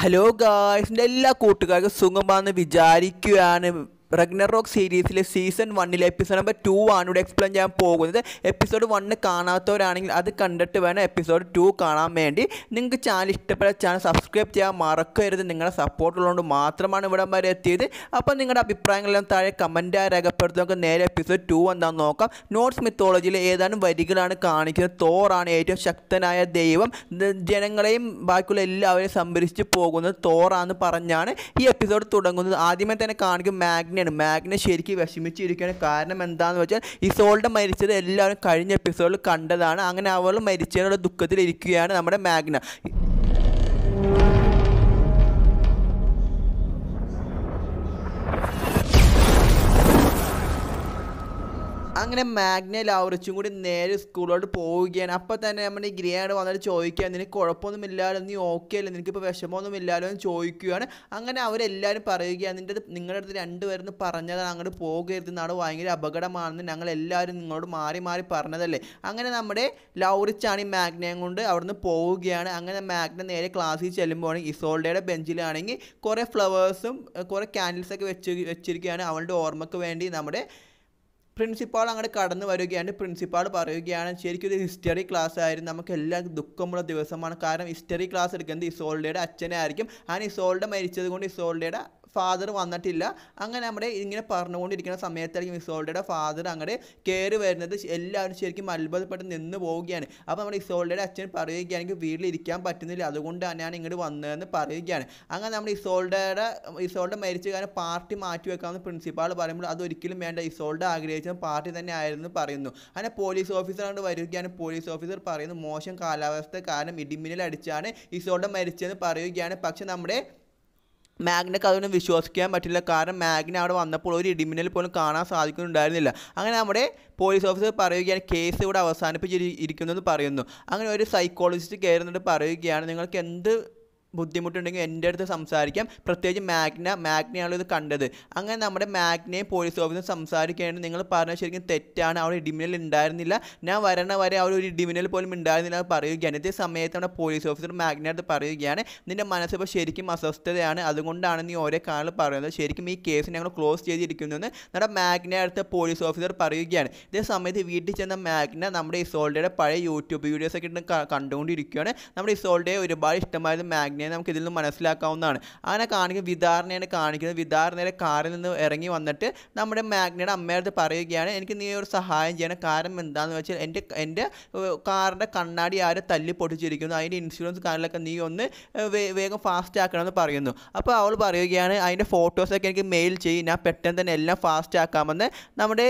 hello ഗായ്സിൻ്റെ എല്ലാ കൂട്ടുകാർക്കും സുഖമാണെന്ന് വിചാരിക്കുകയാണ് റഗ്നറോക്ക് സീരീസിലെ സീസൺ വണ്ണിലെ എപ്പിസോഡ് നമ്പർ ടു ആണ് ഇവിടെ എക്സ്പ്ലെയിൻ ചെയ്യാൻ പോകുന്നത് എപ്പിസോഡ് വണ്ണ് കാണാത്തവരാണെങ്കിൽ അത് കണ്ടിട്ട് വേണം എപ്പിസോഡ് ടു കാണാൻ വേണ്ടി നിങ്ങൾക്ക് ചാനൽ ഇഷ്ടപ്പെട്ട ചാനൽ സബ്സ്ക്രൈബ് ചെയ്യാൻ മറക്കരുത് നിങ്ങളുടെ സപ്പോർട്ട് ഉള്ളതുകൊണ്ട് മാത്രമാണ് ഇവിടെ വരെ എത്തിയത് അപ്പോൾ നിങ്ങളുടെ അഭിപ്രായങ്ങളെല്ലാം താഴെ കമൻറ്റായി രേഖപ്പെടുത്തി നമുക്ക് നേരെ എപ്പിസോഡ് ടു എന്താണെന്ന് നോക്കാം നോർത്ത് മിത്തോളജിയിലെ ഏതാനും വരികളാണ് കാണിക്കുന്നത് തോറാണ് ഏറ്റവും ശക്തനായ ദൈവം ഇത് ജനങ്ങളെയും ബാക്കിയുള്ള എല്ലാവരെയും സംഭരിച്ച് പോകുന്നത് തോറാന്ന് പറഞ്ഞാണ് ഈ എപ്പിസോഡ് തുടങ്ങുന്നത് ആദ്യമേ തന്നെ കാണിക്കും മാഗ്നയാണ് മാഗ്ന ശരിക്കും വിഷമിച്ചിരിക്കുകയാണ് കാരണം എന്താണെന്ന് വെച്ചാൽ ഇസോൾഡ് മരിച്ചത് എല്ലാവരും കഴിഞ്ഞ എപ്പിസോഡിൽ കണ്ടതാണ് അങ്ങനെ അവൾ മരിച്ചതിനുള്ള ദുഃഖത്തിലിരിക്കുകയാണ് നമ്മുടെ മാഗ്ന അങ്ങനെ മാഗ്ന ലൗറിച്ചും കൂടി നേരെ സ്കൂളിലോട്ട് പോവുകയാണ് അപ്പോൾ തന്നെ നമ്മുടെ ഈ ഗ്രിയാണ് വന്നിട്ട് ചോദിക്കുക നിനക്ക് കുഴപ്പമൊന്നുമില്ലാലോ നീ ഓക്കെ അല്ലേ നിനക്കിപ്പോൾ വിഷമമൊന്നുമില്ലാലോ എന്ന് ചോദിക്കുകയാണ് അങ്ങനെ അവരെല്ലാവരും പറയുകയാണ് നിൻ്റെ അടുത്ത് നിങ്ങളുടെ അടുത്ത് രണ്ടുപേരെന്ന് പറഞ്ഞതാണ് അങ്ങോട്ട് പോകരുത് നാട് ഭയങ്കര അപകടമാണെന്ന് ഞങ്ങൾ എല്ലാവരും നിങ്ങളോട് മാറി മാറി പറഞ്ഞതല്ലേ അങ്ങനെ നമ്മുടെ ലൗറിച്ചാണ് ഈ മാഗ്നയും കൊണ്ട് അവിടുന്ന് പോവുകയാണ് അങ്ങനെ മാഗ്ന നേരെ ക്ലാസ്സിൽ ചെല്ലുമ്പോൾ ഇസോൾഡയുടെ ബെഞ്ചിലാണെങ്കിൽ കുറേ ഫ്ലവേഴ്സും കുറേ ക്യാൻഡിൽസൊക്കെ വെച്ച് വെച്ചിരിക്കുകയാണ് അവളുടെ ഓർമ്മയ്ക്ക് വേണ്ടി നമ്മുടെ പ്രിൻസിപ്പാൾ അങ്ങോട്ട് കടന്നു വരികയാണ് പ്രിൻസിപ്പാൾ പറയുകയാണ് ശരിക്കും ഇത് ഹിസ്റ്ററി ക്ലാസ് ആയിരുന്നു നമുക്ക് എല്ലാവർക്കും ദുഃഖമുള്ള ദിവസമാണ് കാരണം ഹിസ്റ്ററി ക്ലാസ് എടുക്കുന്നത് ഇസോൾഡയുടെ അച്ഛനെ ആയിരിക്കും അങ്ങനെ ഇസോൾഡ മരിച്ചത് കൊണ്ട് ഇസോൾഡയുടെ ഫാദർ വന്നിട്ടില്ല അങ്ങനെ നമ്മുടെ ഇങ്ങനെ പറഞ്ഞുകൊണ്ടിരിക്കുന്ന സമയത്തായിരിക്കും ഇസോൾഡയുടെ ഫാദർ അങ്ങോട്ട് കയറി വരുന്നത് എല്ലാവരും ശരിക്കും അത്ഭുതപ്പെട്ട് നിന്ന് പോവുകയാണ് അപ്പോൾ നമ്മുടെ ഇസോൾഡയുടെ അച്ഛൻ പറയുകയാണെങ്കിൽ വീട്ടിലിരിക്കാൻ പറ്റുന്നില്ല അതുകൊണ്ട് തന്നെയാണ് ഇങ്ങോട്ട് വന്നതെന്ന് പറയുകയാണ് അങ്ങനെ നമ്മുടെ ഇസോൾഡയുടെ ഇസോൾഡ മരിച്ച കാരണം പാർട്ടി മാറ്റി വെക്കാമെന്ന് പ്രിൻസിപ്പാൾ പറയുമ്പോൾ അതൊരിക്കലും വേണ്ട ഇസോൾഡ ആഗ്രഹിച്ച പാർട്ടി തന്നെ ആയിരുന്നു പറയുന്നു അങ്ങനെ പോലീസ് ഓഫീസർ അങ്ങോട്ട് വരികയാണ് പോലീസ് ഓഫീസർ പറയുന്നു മോശം കാലാവസ്ഥ കാരണം ഇടിമിന്നൽ അടിച്ചാണ് ഇസോൾഡ മരിച്ചതെന്ന് പറയുകയാണ് പക്ഷെ നമ്മുടെ മാഗ്നക്ക് അതൊന്നും വിശ്വസിക്കാൻ പറ്റില്ല കാരണം മാഗ്ന അവിടെ വന്നപ്പോൾ ഒരു ഇടിമിന്നൽ പോലും കാണാൻ സാധിക്കുന്നുണ്ടായിരുന്നില്ല അങ്ങനെ നമ്മുടെ പോലീസ് ഓഫീസർ പറയുകയാണ് കേസ് ഇവിടെ അവസാനിപ്പിച്ചിരിക്കുന്നു എന്ന് പറയുന്നു അങ്ങനെ ഒരു സൈക്കോളജിസ്റ്റ് കയറുന്നിട്ട് പറയുകയാണ് നിങ്ങൾക്ക് എന്ത് ബുദ്ധിമുട്ടുണ്ടെങ്കിൽ എൻ്റെ അടുത്ത് സംസാരിക്കാം പ്രത്യേകിച്ച് മാഗ്ന മാഗ്നയാണ് ഇത് കണ്ടത് അങ്ങനെ നമ്മുടെ മാഗ്നയും പോലീസ് ഓഫീസറും സംസാരിക്കുകയാണ് നിങ്ങൾ പറഞ്ഞത് ശരിക്കും തെറ്റാണ് അവിടെ ഇടിമിന്നൽ ഉണ്ടായിരുന്നില്ല ഞാൻ വരണ വരെ അവിടെ ഒരു ഇടിമിന്നൽ പോലും ഉണ്ടായിരുന്നില്ല എന്ന് പറയുകയാണ് ഇതേ സമയത്ത് നമ്മുടെ പോലീസ് ഓഫീസർ മാഗ്ന അടുത്ത് പറയുകയാണ് നിൻ്റെ മനസ്സിപ്പോൾ ശരിക്കും അസ്വസ്ഥതയാണ് അതുകൊണ്ടാണ് നീ ഓരോ കാലം പറയുന്നത് ശരിക്കും ഈ കേസ് ഞങ്ങൾ ക്ലോസ് ചെയ്തിരിക്കുന്നു എന്ന് നമ്മുടെ മാഗ്ന അടുത്ത പോലീസ് ഓഫീസർ പറയുകയാണ് ഇതേ സമയത്ത് വീട്ടിൽ ചെന്ന മാഗ്ന നമ്മുടെ ഇസോൾഡയുടെ പഴയ യൂട്യൂബ് വീഡിയോസൊക്കെ ഇട്ട് കണ്ടുകൊണ്ടിരിക്കുകയാണ് നമ്മുടെ ഇസോൾഡയെ ഒരുപാട് ഇഷ്ടമായത് മാഗ്നയെ നമുക്ക് ഇതിൽ നിന്ന് മനസ്സിലാക്കാവുന്നതാണ് അങ്ങനെ കാണിക്കുന്ന വിധാരണയാണ് കാണിക്കുന്നത് വിധാരണയുടെ കാറിൽ നിന്ന് ഇറങ്ങി വന്നിട്ട് നമ്മുടെ മാഗ്നയുടെ അമ്മയുടെ പറയുകയാണ് എനിക്ക് നീ ഒരു സഹായം ചെയ്യണം കാരണം എന്താണെന്ന് വെച്ചാൽ എൻ്റെ എൻ്റെ കാറിൻ്റെ കണ്ണാടി ആര് തല്ലി പൊട്ടിച്ചിരിക്കുന്നു അതിൻ്റെ ഇൻഷുറൻസ് കാര്യങ്ങളൊക്കെ നീ ഒന്ന് വേഗം ഫാസ്റ്റ് ആക്കണമെന്ന് പറയുന്നു അപ്പോൾ അവൾ പറയുകയാണ് അതിൻ്റെ ഫോട്ടോസൊക്കെ എനിക്ക് മെയിൽ ചെയ്യും ഞാൻ പെട്ടെന്ന് തന്നെ എല്ലാം ഫാസ്റ്റ് ആക്കാമെന്ന് നമ്മുടെ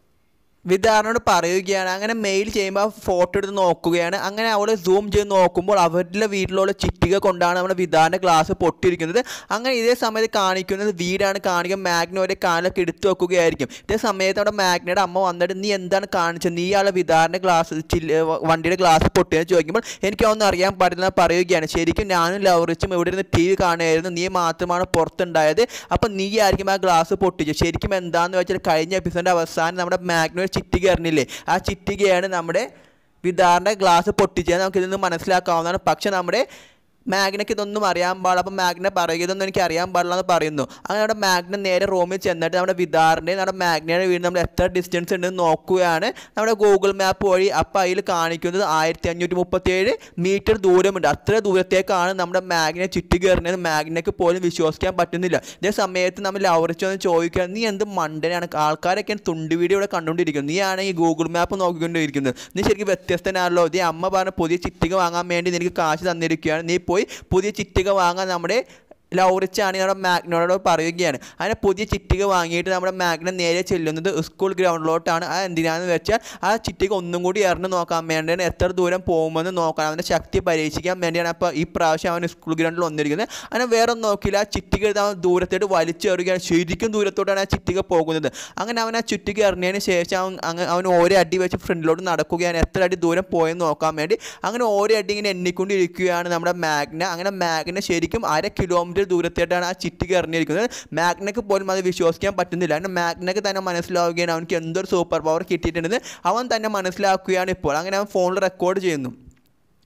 വിധാരണോട് പറയുകയാണ് അങ്ങനെ മെയിൽ ചെയ്യുമ്പോൾ ഫോട്ടോ എടുത്ത് നോക്കുകയാണ് അങ്ങനെ അവൾ സൂം ചെയ്ത് നോക്കുമ്പോൾ അവരുടെ വീട്ടിലുള്ള ചിട്ടിക കൊണ്ടാണ് നമ്മുടെ വിധാന ഗ്ലാസ് പൊട്ടിയിരിക്കുന്നത് അങ്ങനെ ഇതേ സമയത്ത് കാണിക്കുന്നത് വീടാണ് കാണിക്കുക മാഗ്നോയുടെ കാലൊക്കെ എടുത്തു വെക്കുകയായിരിക്കും ഇതേ സമയത്ത് അവിടെ മാഗ്നയുടെ അമ്മ വന്നിട്ട് നീ എന്താണ് കാണിച്ചത് നീ ആളെ വിധാറിൻ്റെ ഗ്ലാസ് ചില്ല വണ്ടിയുടെ ഗ്ലാസ് പൊട്ടിയെന്ന് ചോദിക്കുമ്പോൾ എനിക്ക് ഒന്നും അറിയാൻ പാടില്ല പറയുകയാണ് ശരിക്കും ഞാനും ലവറിച്ചും ഇവിടെ ഇരുന്ന് ടി വി കാണുമായിരുന്നു നീ മാത്രമാണ് പുറത്തുണ്ടായത് അപ്പം നീ ആയിരിക്കും ആ ഗ്ലാസ് പൊട്ടിച്ചത് ശരിക്കും എന്താണെന്ന് വെച്ചാൽ കഴിഞ്ഞ എപ്പിസോഡിൻ്റെ അവസാനം നമ്മുടെ മാഗ്നോ ചിട്ടിക അറിഞ്ഞില്ലേ ആ ചിട്ടികയാണ് നമ്മുടെ വിധാറിൻ്റെ ഗ്ലാസ് പൊട്ടിച്ചത് നമുക്ക് ഇതിൽ നിന്ന് മനസ്സിലാക്കാവുന്നതാണ് പക്ഷെ നമ്മുടെ മാഗ്നയ്ക്ക് ഇതൊന്നും അറിയാൻ പാടില്ല അപ്പം മാഗ്ന പറയുക ഇതൊന്നും എനിക്ക് അറിയാൻ പാടില്ല എന്ന് പറയുന്നു അങ്ങനെ നമ്മുടെ മാഗ്ന നേരെ റൂമിൽ ചെന്നിട്ട് നമ്മുടെ വിധാറിൻ്റെ നമ്മുടെ മാഗ്നയുടെ വീട് നമ്മൾ എത്ര ഡിസ്റ്റൻസ് ഉണ്ടെന്ന് നോക്കുകയാണ് നമ്മുടെ ഗൂഗിൾ മാപ്പ് വഴി അപ്പം അതിൽ കാണിക്കുന്നത് ആയിരത്തി അഞ്ഞൂറ്റി മുപ്പത്തേഴ് മീറ്റർ ദൂരമുണ്ട് അത്ര ദൂരത്തേക്കാണ് നമ്മുടെ മാഗ്ന ചുറ്റി കയറുന്നത് മാഗ്നയ്ക്ക് പോലും വിശ്വസിക്കാൻ പറ്റുന്നില്ല ഇതേ സമയത്ത് നമ്മൾ ലവറിച്ച് വന്ന് ചോദിക്കുക നീ എന്ത് മണ്ടനാണ് ആൾക്കാരൊക്കെ തുണ്ട് വീഡിയോ ഇവിടെ കണ്ടുകൊണ്ടിരിക്കുന്നത് നീ ആണ് ഈ ഗൂഗിൾ മാപ്പ് നോക്കിക്കൊണ്ടിരിക്കുന്നത് നീ ശരിക്കും വ്യത്യസ്തനാണല്ലോ നീ അമ്മ പറഞ്ഞ പുതിയ ചിട്ടിക വാങ്ങാൻ വേണ്ടി നിനക്ക് കാശ് തന്നിരിക്കുകയാണ് നീ പോയി പുതിയ ചിട്ടിക വാങ്ങാൻ നമ്മുടെ ലൗറിച്ചാണ് നമ്മുടെ മാഗ്നോട് പറയുകയാണ് അങ്ങനെ പുതിയ ചിട്ടിക വാങ്ങിയിട്ട് നമ്മുടെ മാഗ്ന നേരെ ചെല്ലുന്നത് സ്കൂൾ ഗ്രൗണ്ടിലോട്ടാണ് അത് എന്തിനാണെന്ന് വെച്ചാൽ ആ ചിട്ടിക ഒന്നും കൂടി എറിഞ്ഞ് നോക്കാൻ വേണ്ടിയാണ് എത്ര ദൂരം പോകുമെന്ന് നോക്കാൻ അവൻ്റെ ശക്തി പരീക്ഷിക്കാൻ വേണ്ടിയാണ് അപ്പോൾ ഈ പ്രാവശ്യം അവൻ സ്കൂൾ ഗ്രൗണ്ടിൽ വന്നിരിക്കുന്നത് അങ്ങനെ വേറെ ഒന്നും നോക്കില്ല ആ ചിട്ടിക എടുത്ത് അവൻ ദൂരത്തോട്ട് വലിച്ചെറിയുകയാണ് ശരിക്കും ദൂരത്തോട്ടാണ് ആ ചിട്ടിക പോകുന്നത് അങ്ങനെ അവൻ ആ ചുറ്റിക എറിഞ്ഞതിന് ശേഷം അവൻ അങ്ങ് അവൻ ഓരോ അടി വെച്ച് ഫ്രണ്ടിലോട്ട് നടക്കുകയാണ് എത്ര അടി ദൂരം പോയെന്ന് നോക്കാൻ വേണ്ടി അങ്ങനെ ഓരോ അടി ഇങ്ങനെ എണ്ണിക്കൊണ്ടിരിക്കുകയാണ് നമ്മുടെ മാഗ്ന അങ്ങനെ മാഗ്ന ശരിക്കും അര കിലോമീറ്റർ ദൂരത്തായിട്ടാണ് ആ ചിട്ടിക എറിഞ്ഞിരിക്കുന്നത് മാഗ്നക്ക് പോലും അത് വിശ്വസിക്കാൻ പറ്റുന്നില്ല കാരണം മാഗ്നക്ക് തന്നെ മനസ്സിലാവുകയാണ് അവനക്ക് എന്തൊരു സൂപ്പർ പവർ കിട്ടിയിട്ടുണ്ടെന്ന് അവൻ തന്നെ മനസ്സിലാക്കുകയാണ് ഇപ്പോൾ അങ്ങനെ അവൻ ഫോണിൽ റെക്കോർഡ് ചെയ്യുന്നു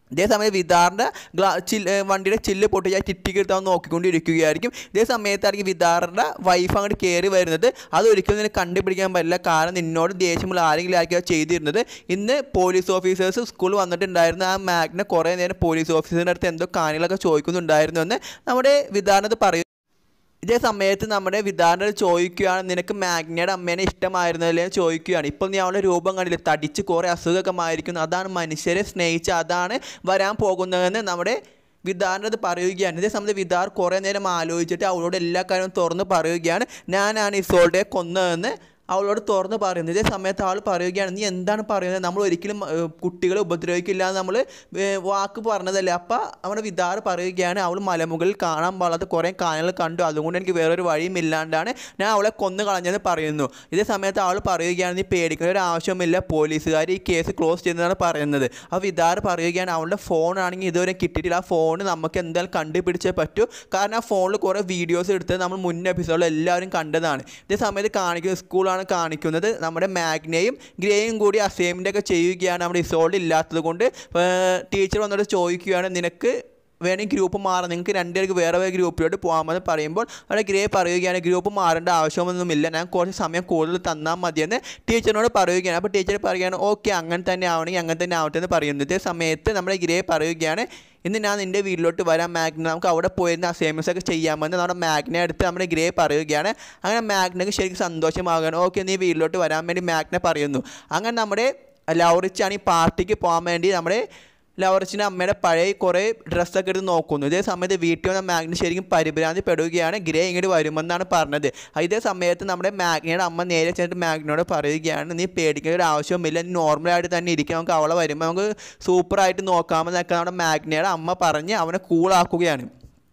ഇതേ സമയം വിദാറിൻ്റെ ഗ്ലാ ചില്ല് വണ്ടിയുടെ ചില്ല് പൊട്ടിച്ച് ടിറ്റിക്ക് എടുത്താൽ നോക്കിക്കൊണ്ടിരിക്കുകയായിരിക്കും ഇതേ സമയത്തായിരിക്കും വിദാറിൻ്റെ വൈഫ് അങ്ങോട്ട് കയറി വരുന്നത് അത് ഒരിക്കലും നിനക്ക് കണ്ടുപിടിക്കാൻ പറ്റില്ല കാരണം നിന്നോട് ദേഷ്യമുള്ള ആരെങ്കിലും ആയിരിക്കും അത് ചെയ്തിരുന്നത് ഇന്ന് പോലീസ് ഓഫീസേഴ്സ് സ്കൂളിൽ വന്നിട്ടുണ്ടായിരുന്നു ആ മാഗ്നെ കുറേ നേരം പോലീസ് ഓഫീസറിൻ്റെ അടുത്ത് എന്തോ കാര്യങ്ങളൊക്കെ ചോദിക്കുന്നുണ്ടായിരുന്നു എന്ന് നമ്മുടെ വിദാറിനത് പറയും ഇതേ സമയത്ത് നമ്മുടെ വിധാനർ ചോദിക്കുകയാണ് നിനക്ക് മാഗ്നയുടെ അമ്മേനെ ഇഷ്ടമായിരുന്നല്ലേ എന്ന് ചോദിക്കുകയാണ് ഇപ്പോൾ നീ അവളുടെ രൂപം കണ്ടില്ല തടിച്ച് കുറേ അസുഖമൊക്കെ മായിരിക്കുന്നു അതാണ് മനുഷ്യരെ സ്നേഹിച്ച് അതാണ് വരാൻ പോകുന്നതെന്ന് നമ്മുടെ വിധാറിൻ്റെ അത് പറയുകയാണ് ഇതേ സമയത്ത് വിധാർ കുറേ നേരം ആലോചിച്ചിട്ട് അവളോട് എല്ലാ കാര്യവും തുറന്ന് പറയുകയാണ് ഞാനാണ് ഇസോൾഡെ കൊന്നതെന്ന് അവളോട് തുറന്ന് പറയുന്നു ഇതേ സമയത്ത് അവൾ പറയുകയാണ് നീ എന്താണ് പറയുന്നത് നമ്മൾ ഒരിക്കലും ഏഹ്, കുട്ടികളെ ഉപദ്രവിക്കില്ല എന്ന് നമ്മൾ ഏഹ്, വാക്ക് പറഞ്ഞതല്ലേ അപ്പം നമ്മുടെ വിധാർ പറയുകയാണ് അവൾ മലമുകളിൽ കാണാൻ പാടാത്ത കുറേ കാര്യങ്ങൾ കണ്ടു അതുകൊണ്ട് എനിക്ക് വേറൊരു വഴിയും ഇല്ലാണ്ടാണ് ഞാൻ അവളെ കൊന്നു കളഞ്ഞെന്ന് പറയുന്നു ഇതേ സമയത്ത് അവൾ പറയുകയാണ് നീ പേടിക്കേണ്ട ഒരു ആവശ്യമില്ല പോലീസുകാർ ഈ കേസ് ക്ലോസ് ചെയ്യുന്നതാണ് പറയുന്നത് അപ്പോൾ വിധാർ പറയുകയാണ് അവളുടെ ഫോൺ ആണെങ്കിൽ ഇതുവരെ കിട്ടിയിട്ടില്ല ആ ഫോൺ നമുക്ക് എന്തായാലും കണ്ടുപിടിച്ചേ പറ്റൂ കാരണം ആ ഫോണിൽ കുറേ വീഡിയോസ് എടുത്തത് നമ്മൾ മുൻ എപ്പിസോഡിൽ എല്ലാവരും കണ്ടതാണ് ഇതേ സമയത്ത് കാണിക്കുന്ന സ്കൂളാണ് കാണിക്കുന്നത് നമ്മുടെ മാഗ്നയും ഗ്രേയും കൂടി അസൈൻമെൻ്റ് ഒക്കെ ചെയ്യുകയാണ് നമ്മുടെ ഇസോൾഡ് ഇല്ലാത്തത് കൊണ്ട് ടീച്ചർ വന്നിട്ട് ചോദിക്കുകയാണ് നിനക്ക് വേണമെങ്കിൽ ഗ്രൂപ്പ് മാറാം നിങ്ങൾക്ക് രണ്ടുപേർക്ക് വേറെ വേറെ ഗ്രൂപ്പിലോട്ട് പോകാമെന്ന് പറയുമ്പോൾ അവിടെ ഗ്രേ പറയുകയാണ് ഗ്രൂപ്പ് മാറേണ്ട ആവശ്യമൊന്നുമില്ല ഞാൻ കുറച്ച് സമയം കൂടുതൽ തന്നാൽ മതിയെന്ന് ടീച്ചറിനോട് പറയുകയാണ് അപ്പോൾ ടീച്ചർ പറയുകയാണ് ഓക്കെ അങ്ങനെ തന്നെ ആവണമെങ്കിൽ അങ്ങനെ തന്നെ ആവട്ടെ എന്ന് പറയുന്നു ഇതേ സമയത്ത് നമ്മുടെ ഗ്രേ പറയുകയാണ് ഇന്ന് ഞാൻ നിൻ്റെ വീട്ടിലോട്ട് വരാം മാഗ്ന നമുക്ക് അവിടെ പോയിരുന്ന അസൈൻമെൻറ്റ്സ് ഒക്കെ ചെയ്യാമെന്ന് നമ്മുടെ മാഗ്നെ അടുത്ത് നമ്മുടെ ഗ്രേ പറയുകയാണ് അങ്ങനെ മാഗ്നക്ക് ശരിക്കും സന്തോഷമാകുകയാണ് ഓക്കെ നീ വീട്ടിലോട്ട് വരാൻ വേണ്ടി മാഗ്നെ പറയുന്നു അങ്ങനെ നമ്മുടെ ലൗറിച്ചാണ് ഈ പാർട്ടിക്ക് പോകാൻ വേണ്ടി നമ്മുടെ ലവറിച്ചിൻ്റെ അമ്മയുടെ പഴയ കുറേ ഡ്രസ്സൊക്കെ എടുത്ത് നോക്കുന്നു ഇതേ സമയത്ത് വീട്ടിൽ വന്ന മാഗ്നി ശരിക്കും പരിഭ്രാന്തി പെടുകയാണ് ഗ്രേ ഇങ്ങോട്ട് വരുമെന്നാണ് പറഞ്ഞത് ഇതേ സമയത്ത് നമ്മുടെ മാഗ്നിയുടെ അമ്മ നേരെ ചെന്നിട്ട് മാഗ്നിയോട് പറയുകയാണ് നീ പേടിക്കേണ്ട ഒരു ആവശ്യമില്ല നീ നോർമലായിട്ട് തന്നെ ഇരിക്കാം നമുക്ക് അവളെ വരുമ്പോൾ നമുക്ക് സൂപ്പറായിട്ട് നോക്കാമെന്നൊക്കെ നമ്മുടെ മാഗ്നിയുടെ അമ്മ പറഞ്ഞ് അവനെ കൂളാക്കുകയാണ്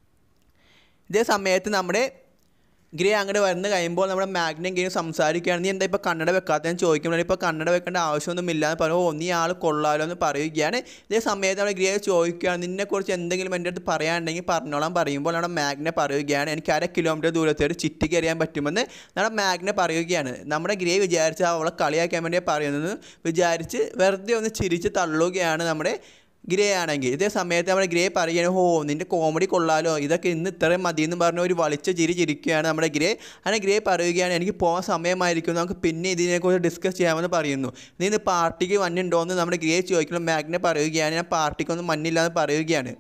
ഇതേ സമയത്ത് നമ്മുടെ ഗ്രേ അങ്ങോട്ട് വന്ന് കഴിയുമ്പോൾ നമ്മുടെ മാഗ്നം ഗെയിം സംസാരിക്കുകയാണ് നീ എന്താ ഇപ്പോൾ കന്നഡ വെക്കാത്തതെന്ന് ചോദിക്കുമ്പോൾ ഇപ്പോൾ കന്നഡ വെക്കേണ്ട ആവശ്യമൊന്നുമില്ല എന്ന് പറഞ്ഞു ഓ നീ ആൾ കൊള്ളാലോ എന്ന് പറയുകയാണ് ഇതേ സമയത്ത് നമ്മുടെ ഗ്രേ ചോദിക്കുകയാണ് നിന്നെക്കുറിച്ച് എന്തെങ്കിലും എൻ്റെ അടുത്ത് പറയാനുണ്ടെങ്കിൽ പറഞ്ഞോളാം പറയുമ്പോൾ നമ്മുടെ മാഗ്നെ പറയുകയാണ് എനിക്ക് അര കിലോമീറ്റർ ദൂരത്തോട് ചിറ്റിക്ക് എറിയാൻ പറ്റുമെന്ന് നമ്മുടെ മാഗ്നെ പറയുകയാണ് നമ്മുടെ ഗ്രേ വിചാരിച്ച് അവളെ കളിയാക്കാൻ വേണ്ടി പറയുന്നത് വിചാരിച്ച് വെറുതെ ഒന്ന് ചിരിച്ച് തള്ളുകയാണ് നമ്മുടെ ഗ്രേ ആണെങ്കിൽ ഇതേ സമയത്ത് നമ്മുടെ ഗ്രേ പറയുകയാണ് ഹോ നിന്റെ കോമഡി കൊള്ളാലോ ഇതൊക്കെ ഇന്ന് ഇത്രയും മതി എന്ന് പറഞ്ഞ് ഒരു വളിച്ച ചിരി ചിരിക്കുകയാണ് നമ്മുടെ ഗ്രേ അങ്ങനെ ഗ്രേ പറയുകയാണ് എനിക്ക് പോകാൻ സമയമായിരിക്കും നമുക്ക് പിന്നെ ഇതിനെക്കുറിച്ച് ഡിസ്കസ് ചെയ്യാമെന്ന് പറയുന്നു നീ ഇന്ന് പാർട്ടിക്ക് മഞ്ഞുണ്ടോ എന്ന് നമ്മുടെ ഗ്രേ ചോദിക്കുമ്പോൾ മാഗ്നെ പറയുകയാണ് ഞാൻ പാർട്ടിക്കൊന്നും മഞ്ഞില്ല എന്ന് പറയുകയാണ്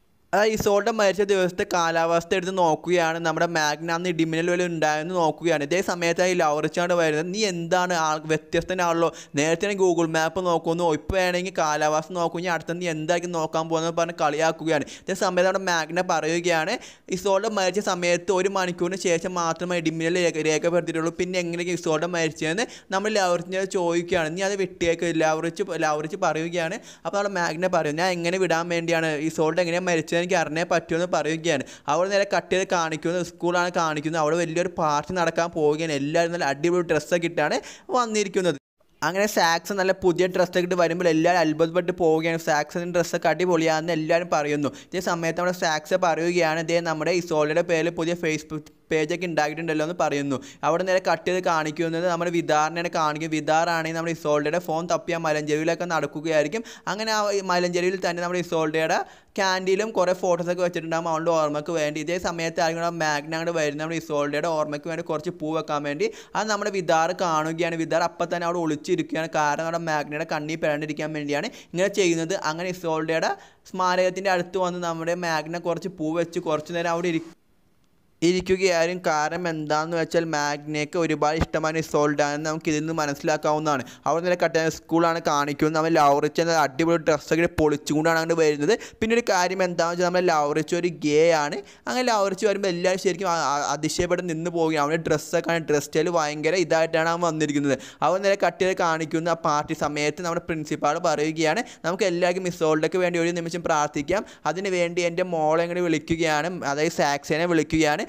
ആ ഇസോൾട്ട് മരിച്ച ദിവസത്തെ കാലാവസ്ഥ എടുത്ത് നോക്കുകയാണ് നമ്മുടെ മാഗ്ന അന്ന് ഇടിമിന്നൽ വല്ല ഉണ്ടായെന്ന് നോക്കുകയാണ് ഇതേ സമയത്ത് ഈ ലവറിച്ചാണ്ട് വരുന്നത് നീ എന്താണ് ആൾ വ്യത്യസ്തനാണല്ലോ നേരത്തെ ഞാൻ ഗൂഗിൾ മാപ്പ് നോക്കുന്നു ഇപ്പോൾ വേണമെങ്കിൽ കാലാവസ്ഥ നോക്കും ഇനി അടുത്ത നീ എന്തായിരിക്കും നോക്കാൻ പോകുന്നത് പറഞ്ഞ് കളിയാക്കുകയാണ് ഇതേ സമയത്ത് നമ്മുടെ മാഗ്ന പറയുകയാണ് ഇസോൾട്ട് മരിച്ച സമയത്ത് ഒരു മണിക്കൂറിന് ശേഷം മാത്രമേ ഇടിമിന്നൽ രേഖ രേഖപ്പെടുത്തിയിട്ടുള്ളൂ പിന്നെ എങ്ങനെയൊക്കെ ഇസോൾട്ട് മരിച്ചതെന്ന് നമ്മൾ ലവറിച്ചിനെ ചോദിക്കുകയാണ് നീ അത് വിട്ടിയേക്ക് ലവറിച്ച് ലവറിച്ച് പറയുകയാണ് അപ്പോൾ നമ്മുടെ മാഗ്ന പറയും ഞാൻ എങ്ങനെ വിടാൻ വേണ്ടിയാണ് ഇസോൾട്ട് എങ്ങനെ മരിച്ചത് എനിക്ക് അറിഞ്ഞേ പറ്റുമെന്ന് പറയുകയാണ് അവിടെ നേരെ കട്ട് ചെയ്ത് കാണിക്കുന്നത് സ്കൂളാണ് കാണിക്കുന്നത് അവിടെ വലിയൊരു പാർട്ടി നടക്കാൻ പോവുകയാണ് എല്ലാവരും നല്ല അടിപൊളി ഡ്രസ്സൊക്കെ ഇട്ടാണ് വന്നിരിക്കുന്നത് അങ്ങനെ സാക്സ് നല്ല പുതിയ ഡ്രസ്സൊക്കെ ഇട്ട് വരുമ്പോൾ എല്ലാവരും അത്ഭുതപ്പെട്ട് പോവുകയാണ് സാക്സിൻ്റെ ഡ്രസ്സൊക്കെ അടിപൊളിയാണെന്ന് എല്ലാവരും പറയുന്നു ഇതേ സമയത്ത് നമ്മുടെ സാക്സ് പറയുകയാണ് ഇതേ നമ്മുടെ ഇസോളയുടെ പേരിൽ പുതിയ ഫേസ്ബുക്ക് പേജൊക്കെ ഉണ്ടാക്കിയിട്ടുണ്ടല്ലോ എന്ന് പറയുന്നു അവിടെ നേരെ കട്ട് ചെയ്ത് കാണിക്കുന്നത് നമ്മുടെ വിധാറിനെ കാണിക്കും വിധാറാണെങ്കിൽ നമ്മുടെ ഇസോൾഡയുടെ ഫോൺ തപ്പി ആ മലഞ്ചെരുവിലൊക്കെ നടക്കുകയായിരിക്കും അങ്ങനെ ആ മലഞ്ചെരുവിൽ തന്നെ നമ്മുടെ ഇസോൾഡയുടെ ക്യാൻഡിലും കുറേ ഫോട്ടോസൊക്കെ വെച്ചിട്ടുണ്ടാകും അവളുടെ ഓർമ്മയ്ക്ക് വേണ്ടി ഇതേ സമയത്തായിരിക്കും മാഗ്ന അങ്ങോട്ട് വരുന്ന നമ്മുടെ ഇസോൾഡയുടെ ഓർമ്മയ്ക്ക് വേണ്ടി കുറച്ച് പൂ വെക്കാൻ വേണ്ടി അത് നമ്മുടെ വിധാർ കാണുകയാണ് വിധാർ അപ്പം തന്നെ അവിടെ ഒളിച്ചിരിക്കുകയാണ് കാരണം നമ്മുടെ മാഗ്നയുടെ കണ്ണിൽ പെടാണ്ടിരിക്കാൻ വേണ്ടിയാണ് ഇങ്ങനെ ചെയ്യുന്നത് അങ്ങനെ ഇസോൾഡയുടെ സ്മാരകത്തിൻ്റെ അടുത്ത് വന്ന് നമ്മുടെ മാഗ്ന കുറച്ച് പൂ വെച്ച് കുറച്ച് നേരം അവിടെ ഇരിക്കും ഇരിക്കുകയായിരുന്നു കാരണം എന്താണെന്ന് വെച്ചാൽ മാഗ്നയ്ക്ക് ഒരുപാട് ഇഷ്ടമാണ് ഇസോൾഡ് ആണെന്ന് നമുക്ക് ഇതിൽ നിന്ന് മനസ്സിലാക്കാവുന്നതാണ് അവിടെ നിന്ന് കട്ട സ്കൂളാണ് കാണിക്കുന്നത് നമ്മൾ ലൗറിച്ച് എന്ന അടിപൊളി ഡ്രസ്സൊക്കെ പൊളിച്ചുകൊണ്ടാണ് അങ്ങോട്ട് വരുന്നത് പിന്നെ ഒരു കാര്യം എന്താണെന്ന് വെച്ചാൽ നമ്മൾ ലൗറിച്ച് ഒരു ഗേ ആണ് അങ്ങനെ ലൗറിച്ച് വരുമ്പോൾ എല്ലാവരും ശരിക്കും ആ- ആ- അതിശയപ്പെട്ട് നിന്ന് പോവുകയാണ് അവൻ്റെ ഡ്രസ്സൊക്കെ ഡ്രസ് സ്റ്റൈൽ ഭയങ്കര ഇതായിട്ടാണ് അവൻ വന്നിരിക്കുന്നത് അവൻ നേരെ കട്ട് ചെയ്ത് കാണിക്കുന്ന ആ പാർട്ടി സമയത്ത് നമ്മുടെ പ്രിൻസിപ്പാൾ പറയുകയാണ് നമുക്ക് എല്ലാവർക്കും ഇസോൾഡൊക്കെ വേണ്ടി ഒരു നിമിഷം പ്രാർത്ഥിക്കാം അതിന് വേണ്ടി എൻ്റെ മോളെ ഇങ്ങോട്ട് വിളിക്കുകയാണ് അതായത് സാക്സേനെ വിളിക്കുകയാണ്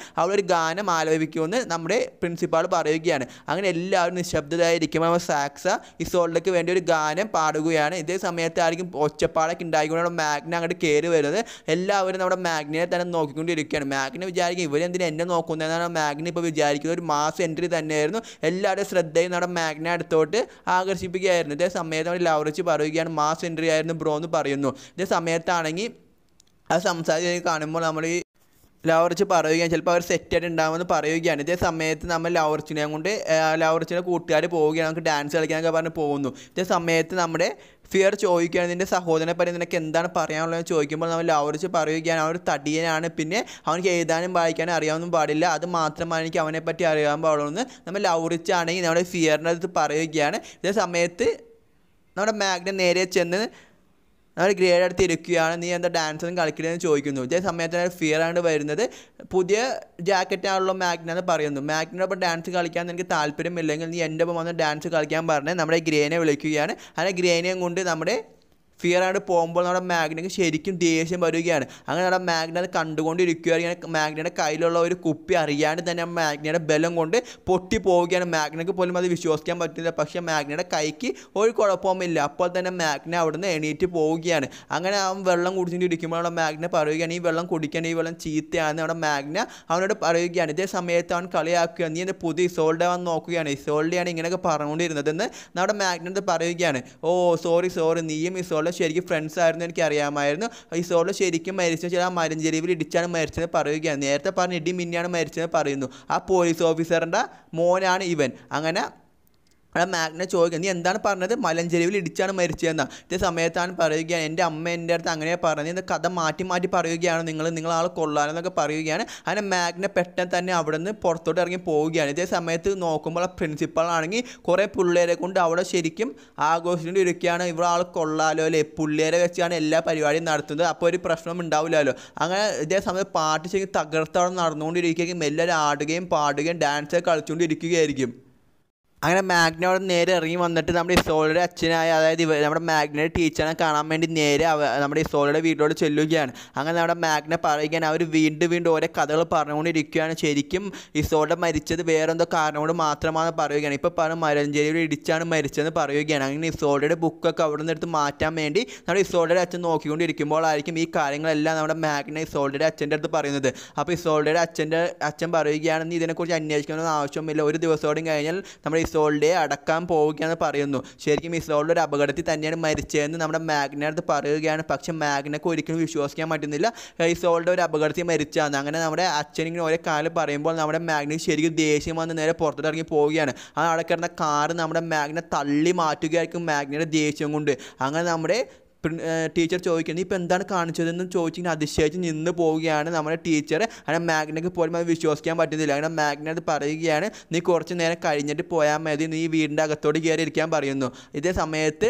അവളൊരു ഗാനം ആലോചിക്കുമെന്ന് നമ്മുടെ പ്രിൻസിപ്പാൾ പറയുകയാണ് അങ്ങനെ എല്ലാവരും നിശബ്ദരായിരിക്കുമ്പോൾ നമ്മൾ സാക്സ ഇസോളിലേക്ക് വേണ്ടി ഒരു ഗാനം പാടുകയാണ് ഇതേ സമയത്തായിരിക്കും ഒച്ചപ്പാടൊക്കെ ഉണ്ടായിക്കൊണ്ട് നമ്മുടെ മാഗ്ന അങ്ങോട്ട് കയറി വരുന്നത് എല്ലാവരും നമ്മുടെ മാഗ്നിനെ തന്നെ നോക്കിക്കൊണ്ടിരിക്കുകയാണ് മാഗ്ന വിചാരിക്കും ഇവരെന്തിനാ എന്നെ നോക്കുന്നതെന്നാണ് മാഗ്ന ഇപ്പോൾ വിചാരിക്കുന്നത് ഒരു മാസ് എൻട്രി തന്നെയായിരുന്നു എല്ലാവരുടെയും ശ്രദ്ധയും നമ്മുടെ മാഗ്ന അടുത്തോട്ട് ആകർഷിപ്പിക്കുകയായിരുന്നു ഇതേ സമയത്ത് നമ്മൾ ലവറിച്ച് പറയുകയാണ് മാസ് എൻട്രി ആയിരുന്നു ബ്രോ എന്ന് പറയുന്നു ഇതേ സമയത്താണെങ്കിൽ അത് സംസാരിച്ച് കാണുമ്പോൾ നമ്മൾ ഈ ലവർച്ച് പറയുകയാണ് ചിലപ്പോൾ അവർ സെറ്റായിട്ട് ഉണ്ടാകുമെന്ന് പറയുകയാണ് ഇതേ സമയത്ത് നമ്മൾ ലവർച്ചിനെ കൊണ്ട് ലവർച്ചിൻ്റെ കൂട്ടുകാർ പോവുകയാണ് നമുക്ക് ഡാൻസ് കളിക്കാനൊക്കെ പറഞ്ഞ് പോകുന്നു ഇതേ സമയത്ത് നമ്മുടെ ഫിയർ ചോദിക്കുകയാണ് നിൻ്റെ സഹോദരനെ പറ്റി നിനക്ക് എന്താണ് പറയാനുള്ളതെന്ന് ചോദിക്കുമ്പോൾ നമ്മൾ ലവർച്ച് പറയുകയാണ് അവൻ ഒരു തടിയനാണ് പിന്നെ അവനക്ക് എഴുതാനും വായിക്കാനും അറിയാവുന്നും പാടില്ല അത് മാത്രമാണ് എനിക്ക് അവനെ പറ്റി അറിയാൻ പാടുള്ളൂ എന്ന് നമ്മൾ ലവറിച്ചാണെങ്കിൽ നമ്മുടെ ഫിയറിൻ്റെ അടുത്ത് പറയുകയാണ് ഇതേ സമയത്ത് നമ്മുടെ മാഗ്ന നേരെ ചെന്ന് നമ്മൾ ഗ്രേഡ് അടുത്ത് ഇരിക്കുകയാണ് നീ എന്താ ഡാൻസ് ഒന്നും കളിക്കണമെന്ന് ചോദിക്കുന്നു ഇതേ സമയത്താണ് ഫിയർ ആണ് വരുന്നത് പുതിയ ജാക്കറ്റ് ആണല്ലോ മാഗ്ന എന്ന് പറയുന്നു മാഗ്നോടൊപ്പം ഡാൻസ് കളിക്കാൻ നിനക്ക് താല്പര്യമില്ലെങ്കിൽ നീ എൻ്റെ ഒപ്പം വന്ന് ഡാൻസ് കളിക്കാൻ പറഞ്ഞ് നമ്മുടെ ഗ്രേനെ വിളിക്കുകയാണ് അങ്ങനെ ഗ്രേനെയും കൊണ്ട് നമ്മുടെ ഫിയർ ആയിട്ട് പോകുമ്പോൾ നമ്മുടെ മാഗ്നയ്ക്ക് ശരിക്കും ദേഷ്യം വരികയാണ് അങ്ങനെ നമ്മുടെ മാഗ്ന അത് കണ്ടുകൊണ്ടിരിക്കുകയാണ് ഇങ്ങനെ മാഗ്നയുടെ കയ്യിലുള്ള ഒരു കുപ്പി അറിയാണ്ട് തന്നെ മാഗ്നയുടെ ബലം കൊണ്ട് പൊട്ടി പോവുകയാണ് മാഗ്നയ്ക്ക് പോലും അത് വിശ്വസിക്കാൻ പറ്റില്ല പക്ഷേ മാഗ്നയുടെ കൈക്ക് ഒരു കുഴപ്പവുമില്ല അപ്പോൾ തന്നെ മാഗ്ന അവിടുന്ന് എണീറ്റ് പോവുകയാണ് അങ്ങനെ അവൻ വെള്ളം കുടിച്ചിട്ട് ഇരിക്കുമ്പോൾ നമ്മുടെ മാഗ്ന പറയുകയാണ് ഈ വെള്ളം കുടിക്കാൻ ഈ വെള്ളം ചീത്തയാണെന്ന് നമ്മുടെ മാഗ്ന അവനോട് പറയുകയാണ് ഇതേ സമയത്ത് അവൻ കളിയാക്കുകയാണ് നീ എൻ്റെ പുതിയ ഇസോൾഡ് അവൻ നോക്കുകയാണ് ഇസോൾഡെയാണ് ഇങ്ങനെയൊക്കെ പറഞ്ഞുകൊണ്ടിരുന്നതെന്ന് നമ്മുടെ മാഗ്നത്ത് പറയുകയാണ് ഓ സോറി സോറി നീയും ഇസോൾഡ് ശരിക്കും ഫ്രണ്ട്സ് ആയിരുന്നു എനിക്ക് അറിയാമായിരുന്നു ഇസോൾഡ് ശരിക്കും മരിച്ച ചില മരഞ്ചെരിവിൽ ഇടിച്ചാണ് മരിച്ചത് പറയുകയാണ് നേരത്തെ പറഞ്ഞ ഇടി മിന്നിയാണ് മരിച്ചതെന്ന് പറയുന്നു ആ പോലീസ് ഓഫീസറിൻ്റെ മോനാണ് ഇവൻ അങ്ങനെ അവിടെ മാഗ്ന ചോദിക്കുക നീ എന്താണ് പറഞ്ഞത് മലഞ്ചെരുവിൽ ഇടിച്ചാണ് മരിച്ചതെന്നാ ഇതേ സമയത്താണ് പറയുകയാണ് എൻ്റെ അമ്മ എൻ്റെ അടുത്ത് അങ്ങനെ പറഞ്ഞത് ഇത് കഥ മാറ്റി മാറ്റി പറയുകയാണ് നിങ്ങൾ നിങ്ങൾ ആൾ കൊള്ളാനെന്നൊക്കെ പറയുകയാണ് അങ്ങനെ മാഗ്ന പെട്ടെന്ന് തന്നെ അവിടെ നിന്ന് പുറത്തോട്ട് ഇറങ്ങി പോവുകയാണ് ഇതേ സമയത്ത് നോക്കുമ്പോൾ ആ പ്രിൻസിപ്പൾ ആണെങ്കിൽ കുറേ പിള്ളേരെ കൊണ്ട് അവിടെ ശരിക്കും ആഘോഷിച്ചുകൊണ്ട് ഇരിക്കുകയാണ് ഇവിടെ ആൾ കൊള്ളാലോ അല്ലേ പിള്ളേരെ വെച്ചാണ് എല്ലാ പരിപാടിയും നടത്തുന്നത് അപ്പോൾ ഒരു പ്രശ്നം ഉണ്ടാവില്ലല്ലോ അങ്ങനെ ഇതേ സമയത്ത് പാട്ട് ശരിക്കും തകർത്തവിടെ നടന്നുകൊണ്ടിരിക്കുകയും എല്ലാവരും ആടുകയും പാടുകയും ഡാൻസ് കളിച്ചുകൊണ്ടിരിക്കുകയായിരിക്കും അങ്ങനെ മാഗ്ന അവിടെ നേരെ ഇറങ്ങി വന്നിട്ട് നമ്മുടെ ഇസോളുടെ അച്ഛനായ അതായത് ഇവ നമ്മുടെ മാഗ്നയുടെ ടീച്ചറിനെ കാണാൻ വേണ്ടി നേരെ അവ നമ്മുടെ ഇസോളുടെ വീട്ടിലോട്ട് ചെല്ലുകയാണ് അങ്ങനെ നമ്മുടെ മാഗ്ന പറയുകയാണ് അവർ വീണ്ടും വീണ്ടും ഓരോ കഥകൾ പറഞ്ഞുകൊണ്ടിരിക്കുകയാണ് ശരിക്കും ഇസോളുടെ മരിച്ചത് വേറെന്തോ കാരണം കൊണ്ട് മാത്രമാണെന്ന് പറയുകയാണ് ഇപ്പോൾ പറഞ്ഞ മരഞ്ചേരിയിൽ ഇടിച്ചാണ് മരിച്ചതെന്ന് പറയുകയാണ് അങ്ങനെ ഇസോളുടെ ബുക്കൊക്കെ അവിടെ നിന്ന് എടുത്ത് മാറ്റാൻ വേണ്ടി നമ്മുടെ ഇസോളുടെ അച്ഛൻ നോക്കിക്കൊണ്ടിരിക്കുമ്പോഴായിരിക്കും ഈ കാര്യങ്ങളെല്ലാം നമ്മുടെ മാഗ്ന ഇസോളുടെ അച്ഛൻ്റെ അടുത്ത് പറയുന്നത് അപ്പോൾ ഇസോളുടെ അച്ഛൻ്റെ അച്ഛൻ പറയുകയാണ് നീ ഇതിനെക്കുറിച്ച് അന്വേഷിക്കണമെന്ന് ആവശ്യമില്ല ഒരു ദിവസത്തോടും കഴിഞ്ഞാൽ നമ്മുടെ ഇസോൾഡയെ അടക്കാൻ പോവുകയാണെന്ന് പറയുന്നു ശരിക്കും ഇസോൾഡ് ഒരു അപകടത്തിൽ തന്നെയാണ് മരിച്ചതെന്ന് നമ്മുടെ മാഗ്ന അടുത്ത് പറയുകയാണ് പക്ഷെ മാഗ്നക്ക് ഒരിക്കലും വിശ്വസിക്കാൻ പറ്റുന്നില്ല ഇസോൾഡ് ഒരു അപകടത്തിൽ മരിച്ചാണ് അങ്ങനെ നമ്മുടെ അച്ഛൻ ഇങ്ങനെ ഓരോ കാലം പറയുമ്പോൾ നമ്മുടെ മാഗ്നയ്ക്ക് ശരിക്കും ദേഷ്യം വന്ന് നേരെ പുറത്തോട്ട് ഇറങ്ങി പോവുകയാണ് ആ അവിടെ കിടന്ന കാറ് നമ്മുടെ മാഗ്നെ തള്ളി മാറ്റുകയായിരിക്കും മാഗ്നയുടെ ദേഷ്യം കൊണ്ട് അങ്ങനെ നമ്മുടെ ടീച്ചർ ചോദിക്കുന്നത് ഇപ്പോൾ എന്താണ് കാണിച്ചതെന്ന് ചോദിച്ചിങ്ങനെ അതിശയിച്ച് നിന്ന് പോവുകയാണ് നമ്മുടെ ടീച്ചർ അങ്ങനെ മാഗ്നയ്ക്ക് പോലും അത് വിശ്വസിക്കാൻ പറ്റുന്നില്ല അങ്ങനെ മാഗ്ന അത് പറയുകയാണ് നീ കുറച്ച് നേരം കഴിഞ്ഞിട്ട് പോയാൽ മതി നീ വീടിൻ്റെ അകത്തോട്ട് കയറി ഇരിക്കാൻ പറയുന്നു ഇതേ സമയത്ത്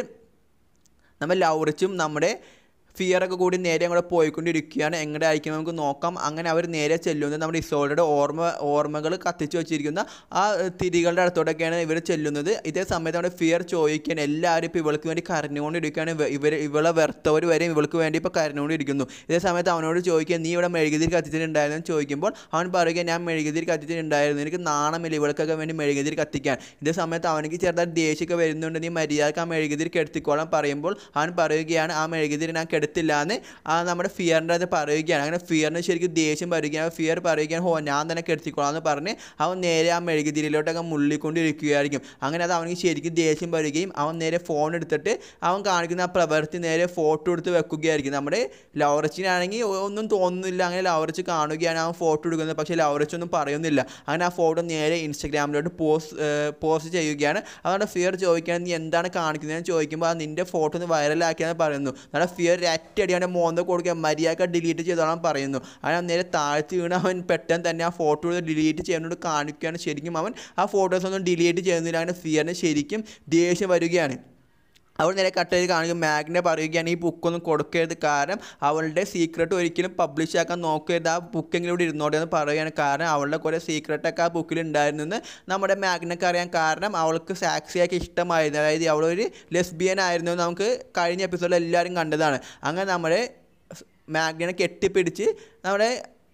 നമ്മൾ ലൗറിച്ചും നമ്മുടെ ഫിയറൊക്കെ കൂടി നേരെ അങ്ങോട്ട് പോയിക്കൊണ്ടിരിക്കുകയാണ് എങ്ങനെ ആയിരിക്കും നമുക്ക് നോക്കാം അങ്ങനെ അവർ നേരെ ചെല്ലുന്നത് നമ്മുടെ ഇസോളുടെ ഓർമ്മ ഓർമ്മകൾ കത്തിച്ച് വെച്ചിരിക്കുന്ന ആ തിരികളുടെ അടുത്തോട്ടൊക്കെയാണ് ഇവർ ചെല്ലുന്നത് ഇതേ സമയത്ത് നമ്മുടെ ഫിയർ ചോദിക്കുകയാണ് എല്ലാവരും ഇപ്പോൾ ഇവൾക്ക് വേണ്ടി കരഞ്ഞുകൊണ്ടിരിക്കുകയാണ് ഇവ- ഇവർ ഇവളെ വെറുത്തവർ വരെ ഇവൾക്ക് വേണ്ടി ഇപ്പോൾ കരഞ്ഞുകൊണ്ടിരിക്കുന്നു ഇതേ സമയത്ത് അവനോട് ചോദിക്കുക നീ ഇവിടെ മെഴുകുതിരി കത്തിച്ചിട്ടുണ്ടായിരുന്നു എന്ന് ചോദിക്കുമ്പോൾ അവൻ പറയുക ഞാൻ മെഴുകുതിരി കത്തിച്ചിട്ടുണ്ടായിരുന്നു എനിക്ക് നാണമില്ല ഇവൾക്കൊക്കെ വേണ്ടി മെഴുകുതിരി കത്തിക്കാൻ ഇതേ സമയത്ത് അവനിക്ക് ചെറുതായിട്ട് ദേഷ്യമൊക്കെ വരുന്നുണ്ട് നീ മര്യാദക്ക് ആ മെഴുകുതിരി കെടുത്തിക്കോളാൻ പറയുമ്പോൾ അവൻ പറയുകയാണ് ആ മെഴുകുതിരി ഞാൻ കെടുത്തില്ല എന്ന് ആ നമ്മുടെ ഫിയറിൻ്റെ അത് പറയുകയാണ് അങ്ങനെ ഫിയറിന് ശരിക്കും ദേഷ്യം വരികയാണ് ഫിയർ പറയുകയാണ് ഹോ ഞാൻ തന്നെ കെടുത്തിക്കോളാം എന്ന് പറഞ്ഞ് അവൻ നേരെ ആ മെഴുകുതിരിയിലോട്ടൊക്കെ മുള്ളിക്കൊണ്ടിരിക്കുകയായിരിക്കും അങ്ങനെ അത് അവനിക്ക് ശരിക്കും ദേഷ്യം വരികയും അവൻ നേരെ ഫോൺ എടുത്തിട്ട് അവൻ കാണിക്കുന്ന ആ പ്രവൃത്തി നേരെ ഫോട്ടോ എടുത്ത് വെക്കുകയായിരിക്കും നമ്മുടെ ലവറച്ചിനാണെങ്കിൽ ഒന്നും തോന്നുന്നില്ല അങ്ങനെ ലവറച്ച് കാണുകയാണ് അവൻ ഫോട്ടോ എടുക്കുന്നത് പക്ഷേ ലവറച്ച് ഒന്നും പറയുന്നില്ല അങ്ങനെ ആ ഫോട്ടോ നേരെ ഇൻസ്റ്റഗ്രാമിലോട്ട് പോസ്റ്റ് പോസ്റ്റ് ചെയ്യുകയാണ് അതുകൊണ്ട് ഫിയർ ചോദിക്കുകയാണ് നീ എന്താണ് കാണിക്കുന്നതെന്ന് ചോദിക്കുമ്പോൾ ആ നിൻ്റെ ഫോട്ടോ ഒന്ന് വൈറലാക്കിയെന്ന് പറയുന്നു നമ്മുടെ ഫിയർ ഒറ്റയടി അവൻ്റെ മോന്ത കൊടുക്കുക മര്യാദ ഡിലീറ്റ് ചെയ്തോളാൻ പറയുന്നു അവൻ നേരെ താഴ്ത്തി വീണ് അവൻ പെട്ടെന്ന് തന്നെ ആ ഫോട്ടോ ഡിലീറ്റ് ചെയ്യുന്നതോട് കാണിക്കുകയാണ് ശരിക്കും അവൻ ആ ഫോട്ടോസ് ഒന്നും ഡിലീറ്റ് ചെയ്യുന്നില്ല അങ്ങനെ ഫിയറിന് ശരിക്കും ദേഷ്യം വരികയാണ് അവൾ നേരെ കട്ട് ചെയ്ത് കാണിക്കും മാഗ്നെ പറയുകയാണ് ഈ ബുക്കൊന്നും കൊടുക്കരുത് കാരണം അവളുടെ സീക്രട്ട് ഒരിക്കലും പബ്ലിഷ് ആക്കാൻ നോക്കരുത് ആ ബുക്കെങ്കിലും ഇവിടെ ഇരുന്നോട്ടെ എന്ന് പറയുകയാണ് കാരണം അവളുടെ കുറേ സീക്രട്ടൊക്കെ ആ ബുക്കിൽ ഉണ്ടായിരുന്നു എന്ന് നമ്മുടെ മാഗ്നക്ക് അറിയാൻ കാരണം അവൾക്ക് സാക്സിയൊക്കെ ഇഷ്ടമായിരുന്നു അതായത് അവളൊരു ലെസ്ബിയൻ ആയിരുന്നു എന്ന് നമുക്ക് കഴിഞ്ഞ എപ്പിസോഡിൽ എല്ലാവരും കണ്ടതാണ് അങ്ങനെ നമ്മുടെ മാഗ്നനെ കെട്ടിപ്പിടിച്ച് നമ്മുടെ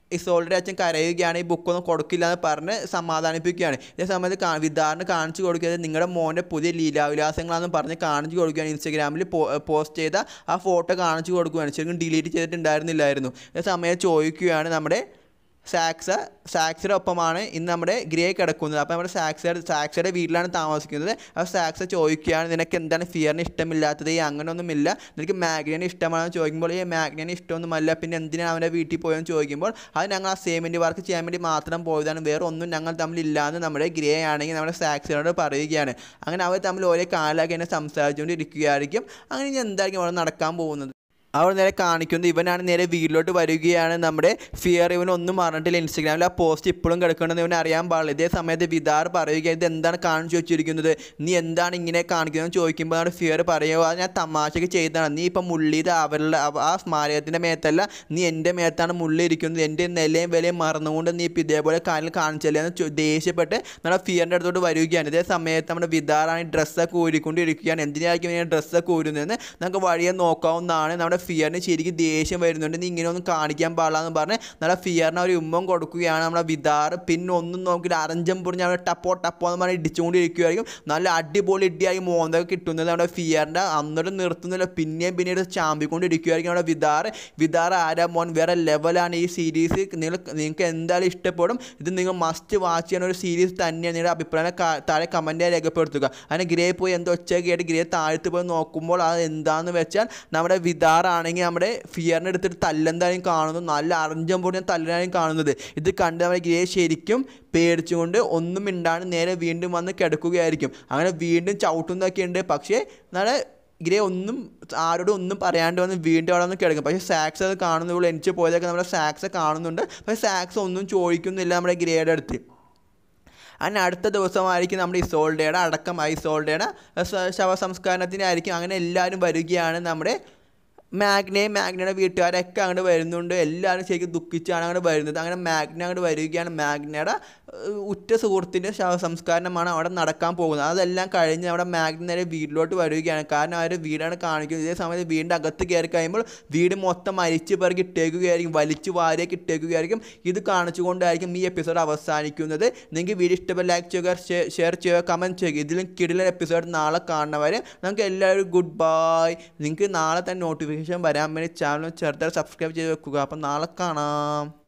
ഇസോളിൻ്റെ അച്ഛൻ കരയുകയാണ് ഈ ബുക്കൊന്നും കൊടുക്കില്ല എന്ന് പറഞ്ഞ് സമാധാനിപ്പിക്കുകയാണ് ഇതേ സമയത്ത് കാ വിധാറിന് കാണിച്ചു കൊടുക്കുന്നത് നിങ്ങളുടെ മോൻ്റെ പുതിയ ലീലാവിലാസങ്ങളാണെന്ന് പറഞ്ഞ് കാണിച്ചു കൊടുക്കുകയാണ് ഇൻസ്റ്റഗ്രാമിൽ പോസ്റ്റ് ചെയ്ത ആ ഫോട്ടോ കാണിച്ചു കൊടുക്കുകയാണ് ശരിക്കും ഡിലീറ്റ് ചെയ്തിട്ടുണ്ടായിരുന്നില്ലായിരുന്നു ഇതേ സമയത്ത് ചോദിക്കുകയാണ് നമ്മുടെ സാക്സ സാക്സയുടെ ഒപ്പമാണ് ഇന്ന് നമ്മുടെ ഗ്രേ കിടക്കുന്നത് അപ്പോൾ നമ്മുടെ സാക്സയുടെ സാക്സയുടെ വീട്ടിലാണ് താമസിക്കുന്നത് അപ്പോൾ സാക്സ ചോദിക്കുകയാണ് നിനക്ക് എന്താണ് ഫിയറിന് ഇഷ്ടമില്ലാത്തത് ഈ അങ്ങനെയൊന്നുമില്ല നിനക്ക് മാഗ്നിനെ ഇഷ്ടമാണെന്ന് ചോദിക്കുമ്പോൾ ഈ മാഗ്നിനെ ഇഷ്ടമൊന്നുമല്ല പിന്നെ എന്തിനാണ് അവൻ്റെ വീട്ടിൽ പോയെന്ന് ചോദിക്കുമ്പോൾ അത് ഞങ്ങൾ അസൈൻമെൻറ്റ് വർക്ക് ചെയ്യാൻ വേണ്ടി മാത്രം പോയതാണ് വേറെ ഒന്നും ഞങ്ങൾ തമ്മിലില്ലാന്ന് നമ്മുടെ ഗ്രേ ആണെങ്കിൽ നമ്മുടെ സാക്സിനോട് പറയുകയാണ് അങ്ങനെ അവർ തമ്മിൽ ഓരോ കാലാക്കി എന്നെ സംസാരിച്ചുകൊണ്ടിരിക്കുകയായിരിക്കും അങ്ങനെ ഇനി എന്തായിരിക്കും അവിടെ നടക്കാൻ പോകുന്നത് അവർ നേരെ കാണിക്കുന്നത് ഇവനാണ് നേരെ വീട്ടിലോട്ട് വരികയാണ് നമ്മുടെ ഫിയർ ഇവൻ ഒന്നും പറഞ്ഞിട്ടില്ല ഇൻസ്റ്റഗ്രാമിൽ ആ പോസ്റ്റ് ഇപ്പോഴും കിടക്കണമെന്ന് ഇവൻ അറിയാൻ പാടില്ല ഇതേ സമയത്ത് വിദാർ പറയുക ഇത് എന്താണ് കാണിച്ചു വെച്ചിരിക്കുന്നത് നീ എന്താണ് ഇങ്ങനെ കാണിക്കുന്നത് ചോദിക്കുമ്പോൾ ഫിയർ പറയുക അത് ഞാൻ തമാശക്ക് ചെയ്തതാണ് നീ ഇപ്പം മുള്ളിയത് അവരുടെ അവ- ആ സ്മാരകത്തിൻ്റെ മേത്തല്ല നീ എൻ്റെ മേത്താണ് മുള്ളിയിരിക്കുന്നത് എൻ്റെ നിലയും വിലയും മറന്നുകൊണ്ട് നീ ഇപ്പം ഇതേപോലെ കാര്യം കാണിച്ചല്ലേ എന്ന് ചോ- ദേഷ്യപ്പെട്ട് നമ്മുടെ ഫിയറിൻ്റെ അടുത്തോട്ട് വരികയാണ് ഇതേ സമയത്ത് നമ്മുടെ വിദാറാണ് ഡ്രസ്സൊക്കെ ഊരിക്കൊണ്ടിരിക്കുകയാണ് എന്തിനായിരിക്കും ഇങ്ങനെ ഡ്രസ്സൊക്കെ ഊരുന്നതെന്ന് നമുക്ക് വഴിയെ നോക്കാവുന്നതാണ് നമ്മുടെ ഫിയറിന് ശരിക്കും ദേഷ്യം വരുന്നുണ്ട് നീ ഇങ്ങനെ ഒന്നും കാണിക്കാൻ പാടില്ല എന്ന് പറഞ്ഞ് നമ്മുടെ ഫിയറിന് ഒരു ഉമ്മം കൊടുക്കുകയാണ് നമ്മുടെ വിദാർ പിന്നെ ഒന്നും നോക്കിയിട്ട് അരഞ്ചം പൊറിഞ്ഞ് അവിടെ ടപ്പോ ടപ്പോ എന്ന് പറഞ്ഞ് ഇടിച്ചുകൊണ്ടിരിക്കുകയായിരിക്കും നല്ല അടിപൊളി ഇടിയായി മോന്തൊക്കെ കിട്ടുന്നത് നമ്മുടെ ഫിയറിൻ്റെ അന്നോട്ട് നിർത്തുന്നില്ല പിന്നെയും പിന്നീട് ചാമ്പിക്കൊണ്ടിരിക്കുകയായിരിക്കും നമ്മുടെ വിദാർ വിദാർ ആരാ മോൻ വേറെ ലെവലാണ് ഈ സീരീസ് നിങ്ങൾ നിങ്ങൾക്ക് എന്തായാലും ഇഷ്ടപ്പെടും ഇത് നിങ്ങൾ മസ്റ്റ് വാച്ച് ചെയ്യുന്ന ഒരു സീരീസ് തന്നെയാണ് നിങ്ങളുടെ അഭിപ്രായം കാ- താഴെ കമൻറ്റായി രേഖപ്പെടുത്തുക അതിന് ഗ്രേ പോയി എന്തോ ഒച്ച കേട്ട് ഗ്രേ താഴ്ത്ത് പോയി നോക്കുമ്പോൾ അത് എന്താണെന്ന് വെച്ചാൽ നമ്മുടെ വിദാറാണെങ്കിൽ നമ്മുടെ ഫിയറിനെ എടുത്തിട്ട് തല്ലെന്തായാലും കാണുന്നു നല്ല അറഞ്ചം പൊടിയ തല്ലനായും കാണുന്നത് ഇത് കണ്ട് നമ്മുടെ ഗ്രേ ശരിക്കും പേടിച്ചുകൊണ്ട് ഒന്നും മിണ്ടാണ്ട് നേരെ വീണ്ടും വന്ന് കിടക്കുകയായിരിക്കും അങ്ങനെ വീണ്ടും ചവിട്ടുന്നതൊക്കെ ഉണ്ട് പക്ഷേ നല്ല ഗ്രേ ഒന്നും ആരോടും ഒന്നും പറയാണ്ട് വന്ന് വീണ്ടും അവിടെ വന്ന് കിടക്കും പക്ഷേ സാക്സ് അത് കാണുന്നുള്ളൂ എനിക്ക് പോയതൊക്കെ നമ്മുടെ സാക്സ് കാണുന്നുണ്ട് പക്ഷേ സാക്സ് ഒന്നും ചോദിക്കുന്നില്ല നമ്മുടെ ഗ്രേയുടെ അടുത്ത് അങ്ങനെ അടുത്ത ദിവസമായിരിക്കും നമ്മുടെ ഇസോൾഡയുടെ അടക്കം ഐസോൾഡയുടെ ശവസംസ്കാരത്തിനായിരിക്കും അങ്ങനെ എല്ലാവരും വരികയാണ് നമ്മുടെ മാഗ്നയും മാഗ്നയുടെ വീട്ടുകാരൊക്കെ അങ്ങോട്ട് വരുന്നുണ്ട് എല്ലാവരും ശരിക്കും ദുഃഖിച്ചാണ് അങ്ങോട്ട് വരുന്നത് അങ്ങനെ മാഗ്ന അങ്ങോട്ട് വരികയാണ് മാഗ്നയുടെ ഏഹ്, ഉറ്റ സുഹൃത്തിൻ്റെ ശവസംസ്കാരമാണ് അവിടെ നടക്കാൻ പോകുന്നത് അതെല്ലാം കഴിഞ്ഞ് അവിടെ മാഗ്ന നേരെ വീട്ടിലോട്ട് വരികയാണ് കാരണം അവർ വീടാണ് കാണിക്കുന്നത് ഇതേ സമയത്ത് വീടിൻ്റെ അകത്ത് കയറി കഴിയുമ്പോൾ വീട് മൊത്തം മരിച്ചു പേർക്ക് ഇട്ടേക്കുകയായിരിക്കും വലിച്ചു വാരിയൊക്കെ ഇട്ടേക്കുകയായിരിക്കും ഇത് കാണിച്ചുകൊണ്ടായിരിക്കും ഈ എപ്പിസോഡ് അവസാനിക്കുന്നത് നിങ്ങൾക്ക് വീഡിയോ ഇഷ്ടപ്പെട്ട ലൈക്ക് ചെയ്യുക ഷെയർ ചെയ്യുക കമൻറ്റ് ചെയ്യുക ഇതിലും കിടിലൻ എപ്പിസോഡ് നാളെ കാണുന്നവരെ നമുക്ക് എല്ലാവരും ഗുഡ് ബൈ നിങ്ങൾക്ക് നാളെ തന്നെ നോട്ടിഫിക്കേഷൻ വരാൻ വേണ്ടി ചാനൽ ചെറുതായി സബ്സ്ക്രൈബ് ചെയ്ത് വെക്കുക അപ്പം നാളെ കാണാം